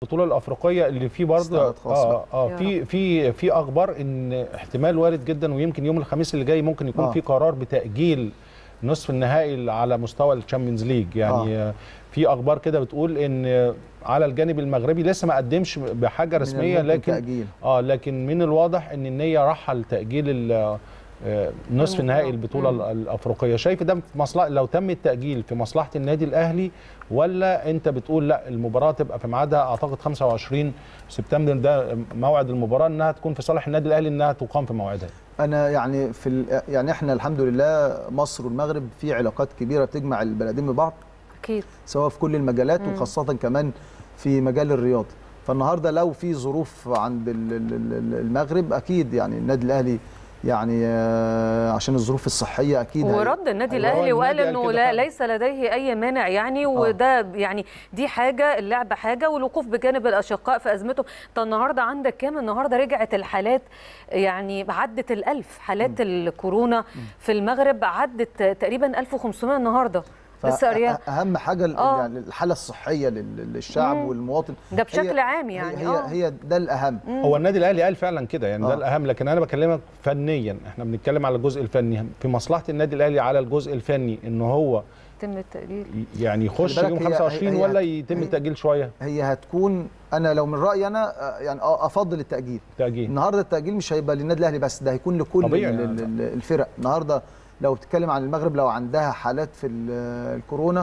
البطوله الافريقيه اللي فيه برضه استعراض خاص اه بقى. اه يا في في في اخبار ان احتمال وارد جدا ويمكن يوم الخميس اللي جاي ممكن يكون آه. في قرار بتاجيل نصف النهائي على مستوى الشامبيونز ليج يعني آه. في اخبار كده بتقول ان على الجانب المغربي لسه ما قدمش بحاجه من رسميه الممكن لكن تأجيل. اه لكن من الواضح ان النيه رايحه لتاجيل ال- آه، نصف المباراة. نهائي البطوله مم. ال- الافريقيه شايف ده في مصلحه لو تم التاجيل في مصلحه النادي الاهلي ولا انت بتقول لا المباراه تبقى في ميعادها اعتقد 25 سبتمبر ده موعد المباراه انها تكون في صالح النادي الاهلي انها تقام في موعدها انا يعني في ال- يعني احنا الحمد لله مصر والمغرب في علاقات كبيره بتجمع البلدين ببعض اكيد سواء في كل المجالات مم. وخاصه كمان في مجال الرياضه فالنهارده لو في ظروف عند ال- ال- ال- المغرب اكيد يعني النادي الاهلي يعني آه، عشان الظروف الصحيه اكيد هي- ورد النادي أيوة، الاهلي هو وقال النادي قال انه كده لا فعلا. ليس لديه اي مانع يعني وده يعني دي حاجه اللعب حاجه والوقوف بجانب الاشقاء في ازمتهم انت النهارده عندك كام النهارده رجعت الحالات يعني عدت الالف حالات الكورونا في المغرب عدت تقريبا 1500 النهارده لسه قريان اهم حاجه ال- آه. يعني الحاله الصحيه لل- للشعب مم. والمواطن ده بشكل هي- عام يعني هي آه. هي, هي ده الاهم هو النادي الاهلي قال فعلا كده يعني ده آه. الاهم لكن انا بكلمك فنيا احنا بنتكلم على الجزء الفني في مصلحه النادي الاهلي على الجزء الفني ان هو يتم التأجيل ي- يعني يخش بالك يوم هي- 25 هي- ولا هي- يتم هي- التاجيل شويه هي هتكون انا لو من رايي انا آه، يعني آه، افضل التاجيل تاجيل النهارده التاجيل مش هيبقى للنادي الاهلي بس ده هيكون لكل طبيعي ال- يعني. ال- الفرق النهارده لو بتتكلم عن المغرب لو عندها حالات في ال- الكورونا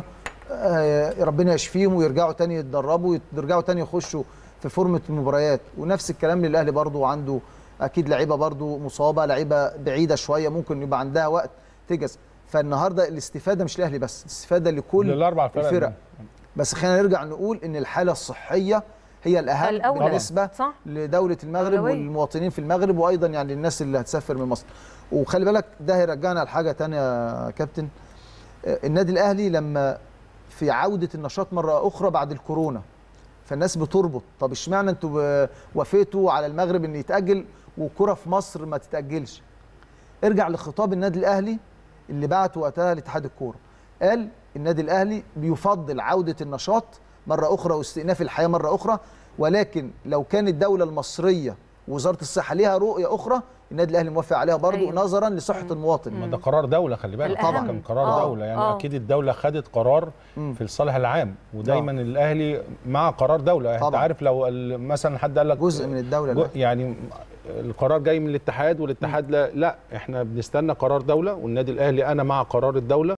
آه، ربنا يشفيهم ويرجعوا تاني يتدربوا ويرجعوا تاني يخشوا في فورمه المباريات ونفس الكلام للاهلي برضو عنده اكيد لعيبه برضو مصابه لعيبه بعيده شويه ممكن يبقى عندها وقت تجز فالنهارده الاستفاده مش الاهلي بس الاستفاده لكل للاربع فرق الفرق بس خلينا نرجع نقول ان الحاله الصحيه هي الاهم الأولى. بالنسبه صح لدوله المغرب أولوية. والمواطنين في المغرب وايضا يعني الناس اللي هتسافر من مصر وخلي بالك ده هيرجعنا لحاجه تانية يا كابتن آه، النادي الاهلي لما في عوده النشاط مره اخرى بعد الكورونا فالناس بتربط طب اشمعنى انتوا ب- وافقتوا على المغرب ان يتاجل والكره في مصر ما تتاجلش ارجع لخطاب النادي الاهلي اللي بعته وقتها لاتحاد الكوره قال النادي الاهلي بيفضل عوده النشاط مره اخرى واستئناف الحياه مره اخرى ولكن لو كانت الدوله المصريه وزاره الصحه ليها رؤيه اخرى النادي الاهلي موافق عليها برضه أيوة. أيوة. نظرا لصحه مم. المواطن ما ده قرار دوله خلي بالك الأهم. طبعا كان قرار آه، دوله يعني آه. اكيد الدوله خدت قرار مم. في الصالح العام ودايما آه. الاهلي مع قرار دوله انت طبعاً. عارف لو ال- مثلا حد قال لك جزء من الدوله جو- الأهلي. يعني القرار جاي من الاتحاد والاتحاد لا, لا احنا بنستنى قرار دوله والنادي الاهلي انا مع قرار الدوله